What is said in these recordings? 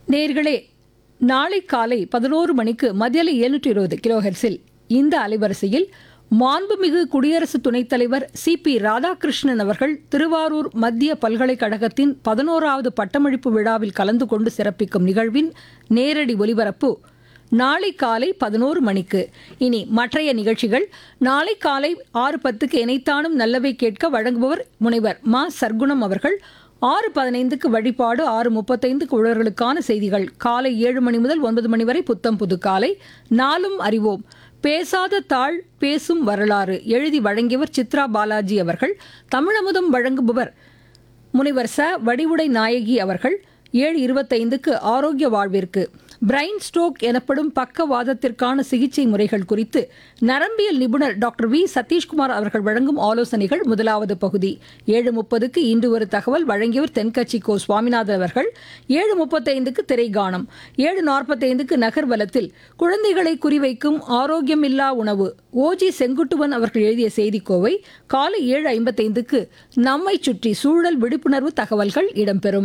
நேர்களே நாளை காலை பதினோரு மணிக்கு மதியலை எழுநூற்றி இருபது கிலோஹெர்ஸில் இந்த அலைவரிசையில் மாண்புமிகு குடியரசு துணைத் தலைவர் சி பி ராதாகிருஷ்ணன் அவர்கள் திருவாரூர் மத்திய பல்கலைக்கழகத்தின் பதினோராவது பட்டமளிப்பு விழாவில் கலந்து கொண்டு சிறப்பிக்கும் நிகழ்வின் நேரடி ஒலிபரப்பு நாளை காலை பதினோரு மணிக்கு இனி மற்றைய நிகழ்ச்சிகள் நாளை காலை ஆறு பத்துக்கு இணைத்தானும் நல்லவை கேட்க வழங்குபவர் முனைவர் மா சர்க்குணம் அவர்கள் ஆறு பதினைந்துக்கு வழிபாடு ஆறு முப்பத்தைந்துக்கு உழவர்களுக்கான செய்திகள் காலை ஏழு மணி முதல் ஒன்பது மணி வரை புத்தம் புது காலை நாளும் அறிவோம் பேசாத தாள் பேசும் வரலாறு எழுதி வழங்கியவர் சித்ரா பாலாஜி அவர்கள் தமிழமுதம் வழங்குபவர் முனைவர் ச வடிவுடை நாயகி அவர்கள் ஏழு இருபத்தைந்துக்கு ஆரோக்கிய வாழ்விற்கு பிரைன் ஸ்ட்ரோக் எனப்படும் பக்கவாதத்திற்கான சிகிச்சை முறைகள் குறித்து நரம்பியல் நிபுணர் டாக்டர் வி சதீஷ்குமார் அவர்கள் வழங்கும் ஆலோசனைகள் முதலாவது பகுதி ஏழு முப்பதுக்கு இன்று ஒரு தகவல் வழங்கியவர் தென்கட்சி கோ சுவாமிநாதன் அவர்கள் ஏழு முப்பத்தைந்துக்கு திரைகானம் ஏழு நாற்பத்தைந்துக்கு நகர்வலத்தில் குழந்தைகளை குறிவைக்கும் ஆரோக்கியமில்லா உணவு ஓஜி செங்குட்டுவன் அவர்கள் எழுதிய செய்திக்கோவை காலை ஏழு ஐம்பத்தைந்துக்கு நம்மை சுற்றி சூழல் விழிப்புணர்வு தகவல்கள் இடம்பெறும்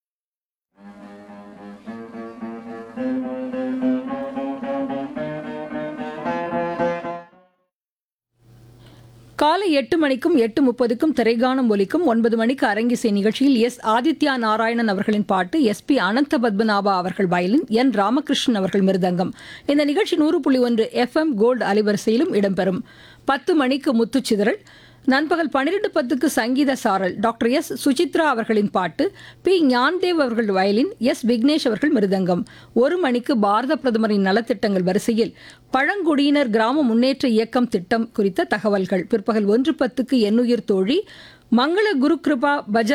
காலை எட்டு மணிக்கும் எட்டு முப்பதுக்கும் திரைகானம் ஒலிக்கும் ஒன்பது மணிக்கு அரங்கிசை நிகழ்ச்சியில் எஸ் ஆதித்யா நாராயணன் அவர்களின் பாட்டு எஸ் பி அனந்த பத்மநாபா அவர்கள் வயலின் என் ராமகிருஷ்ணன் அவர்கள் மிருதங்கம் இந்த நிகழ்ச்சி நூறு புள்ளி ஒன்று எஃப்எம் கோல்டு அலைவரிசையிலும் இடம்பெறும் பத்து மணிக்கு முத்துச்சிதறல் நண்பகல் பன்னிரண்டு பத்துக்கு சங்கீத சாரல் டாக்டர் எஸ் சுசித்ரா அவர்களின் பாட்டு பி ஞான்தேவ் அவர்கள் வயலின் எஸ் விக்னேஷ் அவர்கள் மிருதங்கம் ஒரு மணிக்கு பாரத பிரதமரின் நலத்திட்டங்கள் வரிசையில் பழங்குடியினர் கிராம முன்னேற்ற இயக்கம் திட்டம் குறித்த தகவல்கள் பிற்பகல் ஒன்று பத்துக்கு எண்ணுயிர் தோழி மங்கள குரு கிருபா பஜ